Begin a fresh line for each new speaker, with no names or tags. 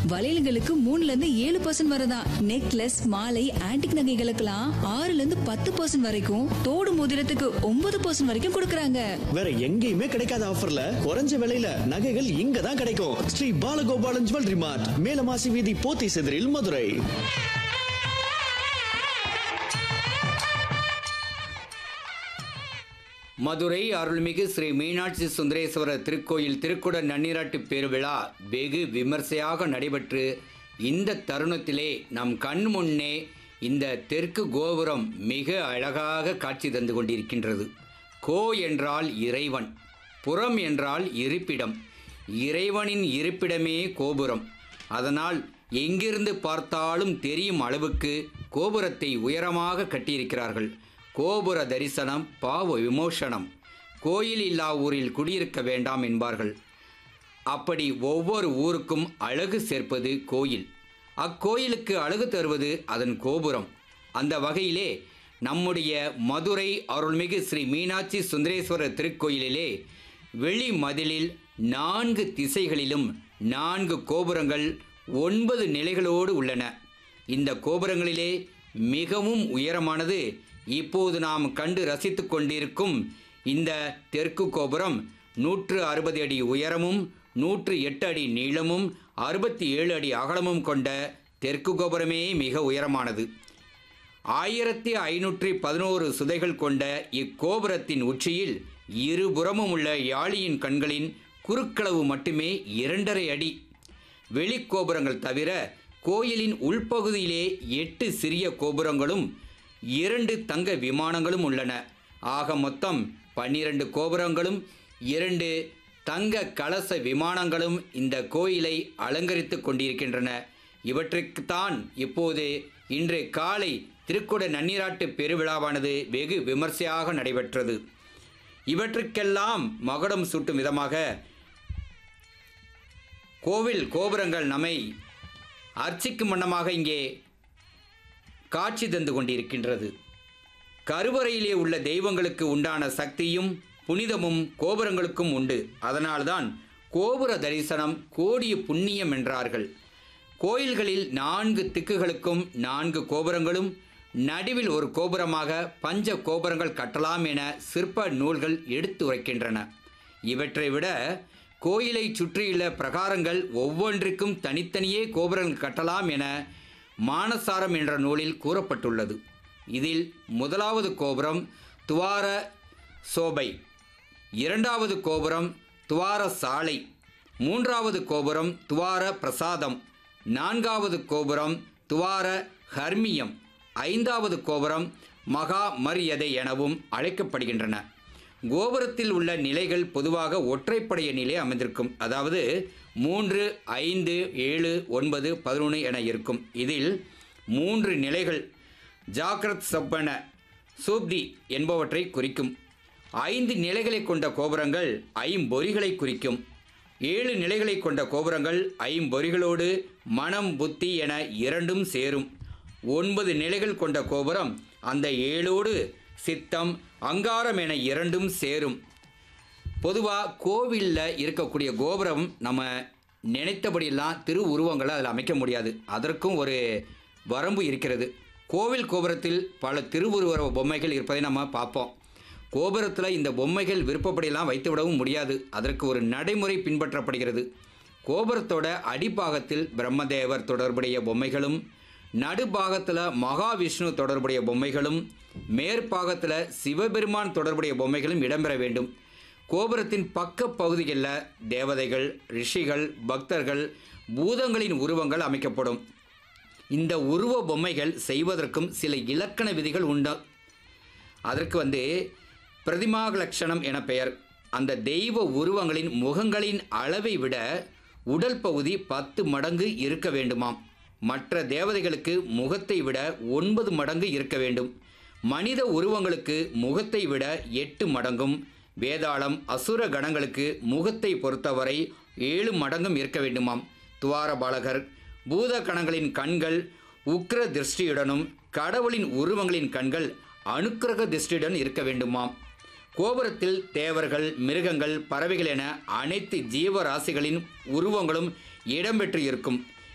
வளையல்களுக்கு மூணுல இருந்து ஏழு பர்சன்ட் வரதான் நெக்லஸ் மாலை ஆன்டிக் நகைகளுக்கெல்லாம் ஆறுல இருந்து பத்து பர்சன்ட் வரைக்கும் தோடு மோதிரத்துக்கு ஒன்பது பர்சன்ட் வரைக்கும் கொடுக்கறாங்க
வேற எங்கேயுமே கிடைக்காத ஆஃபர்ல குறைஞ்ச விலையில நகைகள் இங்க தான் கிடைக்கும் ஸ்ரீ பாலகோபாலன் ஜுவல்லரி மார்ட் மேலமாசி வீதி போத்தி செதிரில் மதுரை
மதுரை அருள்மிகு ஸ்ரீ மீனாட்சி சுந்தரேஸ்வரர் திருக்கோயில் திருக்குட நன்னீராட்டு பெருவிழா வெகு விமர்சையாக நடைபெற்று இந்த தருணத்திலே நம் கண் முன்னே இந்த தெற்கு கோபுரம் மிக அழகாக காட்சி தந்து கொண்டிருக்கின்றது கோ என்றால் இறைவன் புறம் என்றால் இருப்பிடம் இறைவனின் இருப்பிடமே கோபுரம் அதனால் எங்கிருந்து பார்த்தாலும் தெரியும் அளவுக்கு கோபுரத்தை உயரமாக கட்டியிருக்கிறார்கள் கோபுர தரிசனம் பாவ விமோசனம் கோயில் இல்லா ஊரில் குடியிருக்க வேண்டாம் என்பார்கள் அப்படி ஒவ்வொரு ஊருக்கும் அழகு சேர்ப்பது கோயில் அக்கோயிலுக்கு அழகு தருவது அதன் கோபுரம் அந்த வகையிலே நம்முடைய மதுரை அருள்மிகு ஸ்ரீ மீனாட்சி சுந்தரேஸ்வரர் திருக்கோயிலிலே வெளி மதிலில் நான்கு திசைகளிலும் நான்கு கோபுரங்கள் ஒன்பது நிலைகளோடு உள்ளன இந்த கோபுரங்களிலே மிகவும் உயரமானது இப்போது நாம் கண்டு ரசித்துக் கொண்டிருக்கும் இந்த தெற்கு கோபுரம் நூற்று அறுபது அடி உயரமும் நூற்று எட்டு அடி நீளமும் அறுபத்தி ஏழு அடி அகலமும் கொண்ட தெற்கு கோபுரமே மிக உயரமானது ஆயிரத்தி ஐநூற்றி பதினோரு சுதைகள் கொண்ட இக்கோபுரத்தின் உச்சியில் இருபுறமும் உள்ள யாழியின் கண்களின் குறுக்களவு மட்டுமே இரண்டரை அடி வெளிக்கோபுரங்கள் தவிர கோயிலின் உள்பகுதியிலே எட்டு சிறிய கோபுரங்களும் இரண்டு தங்க விமானங்களும் உள்ளன ஆக மொத்தம் பன்னிரண்டு கோபுரங்களும் இரண்டு தங்க கலச விமானங்களும் இந்த கோயிலை அலங்கரித்துக் கொண்டிருக்கின்றன இவற்றுக்குத்தான் இப்போது இன்று காலை திருக்குட நன்னீராட்டு பெருவிழாவானது வெகு விமர்சையாக நடைபெற்றது இவற்றுக்கெல்லாம் மகுடம் சூட்டும் விதமாக கோவில் கோபுரங்கள் நம்மை அர்ச்சிக்கும் வண்ணமாக இங்கே காட்சி தந்து கொண்டிருக்கின்றது கருவறையிலே உள்ள தெய்வங்களுக்கு உண்டான சக்தியும் புனிதமும் கோபுரங்களுக்கும் உண்டு அதனால்தான் கோபுர தரிசனம் கோடிய புண்ணியம் என்றார்கள் கோயில்களில் நான்கு திக்குகளுக்கும் நான்கு கோபுரங்களும் நடுவில் ஒரு கோபுரமாக பஞ்ச கோபுரங்கள் கட்டலாம் என சிற்ப நூல்கள் எடுத்து உரைக்கின்றன இவற்றை விட கோயிலை சுற்றியுள்ள பிரகாரங்கள் ஒவ்வொன்றுக்கும் தனித்தனியே கோபுரங்கள் கட்டலாம் என மானசாரம் என்ற நூலில் கூறப்பட்டுள்ளது இதில் முதலாவது கோபுரம் துவார சோபை இரண்டாவது கோபுரம் துவார சாலை மூன்றாவது கோபுரம் துவார பிரசாதம் நான்காவது கோபுரம் துவார ஹர்மியம் ஐந்தாவது கோபுரம் மகா மரியதை எனவும் அழைக்கப்படுகின்றன கோபுரத்தில் உள்ள நிலைகள் பொதுவாக ஒற்றைப்படைய நிலை அமைந்திருக்கும் அதாவது மூன்று ஐந்து ஏழு ஒன்பது பதினொன்று என இருக்கும் இதில் மூன்று நிலைகள் ஜாக்ரத் சப்பன சூப்தி என்பவற்றை குறிக்கும் ஐந்து நிலைகளை கொண்ட கோபுரங்கள் ஐம்பொறிகளை குறிக்கும் ஏழு நிலைகளை கொண்ட கோபுரங்கள் ஐம்பொறிகளோடு மனம் புத்தி என இரண்டும் சேரும் ஒன்பது நிலைகள் கொண்ட கோபுரம் அந்த ஏழோடு சித்தம் அங்காரம் என இரண்டும் சேரும் பொதுவாக கோவிலில் இருக்கக்கூடிய கோபுரம் நம்ம நினைத்தபடியெல்லாம் திரு உருவங்களை அதில் அமைக்க முடியாது அதற்கும் ஒரு வரம்பு இருக்கிறது கோவில் கோபுரத்தில் பல திருவுருவ பொம்மைகள் இருப்பதை நம்ம பார்ப்போம் கோபுரத்தில் இந்த பொம்மைகள் விருப்பப்படியெல்லாம் வைத்து விடவும் முடியாது அதற்கு ஒரு நடைமுறை பின்பற்றப்படுகிறது கோபுரத்தோட அடிப்பாகத்தில் பிரம்மதேவர் தொடர்புடைய பொம்மைகளும் நடுபாகத்தில் மகாவிஷ்ணு தொடர்புடைய பொம்மைகளும் மேற்பாகத்தில் சிவபெருமான் தொடர்புடைய பொம்மைகளும் இடம்பெற வேண்டும் கோபுரத்தின் பக்க பகுதிகளில் தேவதைகள் ரிஷிகள் பக்தர்கள் பூதங்களின் உருவங்கள் அமைக்கப்படும் இந்த உருவ பொம்மைகள் செய்வதற்கும் சில இலக்கண விதிகள் உண்டு அதற்கு வந்து பிரதிமாக லட்சணம் என பெயர் அந்த தெய்வ உருவங்களின் முகங்களின் அளவை விட உடல் பகுதி பத்து மடங்கு இருக்க வேண்டுமாம் மற்ற தேவதைகளுக்கு முகத்தை விட ஒன்பது மடங்கு இருக்க வேண்டும் மனித உருவங்களுக்கு முகத்தை விட எட்டு மடங்கும் வேதாளம் அசுர கணங்களுக்கு முகத்தை பொறுத்தவரை ஏழு மடங்கும் இருக்க வேண்டுமாம் துவாரபாலகர் பூத கணங்களின் கண்கள் உக்ர திருஷ்டியுடனும் கடவுளின் உருவங்களின் கண்கள் அனுக்கிரக திருஷ்டியுடன் இருக்க வேண்டுமாம் கோபுரத்தில் தேவர்கள் மிருகங்கள் பறவைகள் என அனைத்து ஜீவராசிகளின் உருவங்களும் இடம்பெற்று இருக்கும்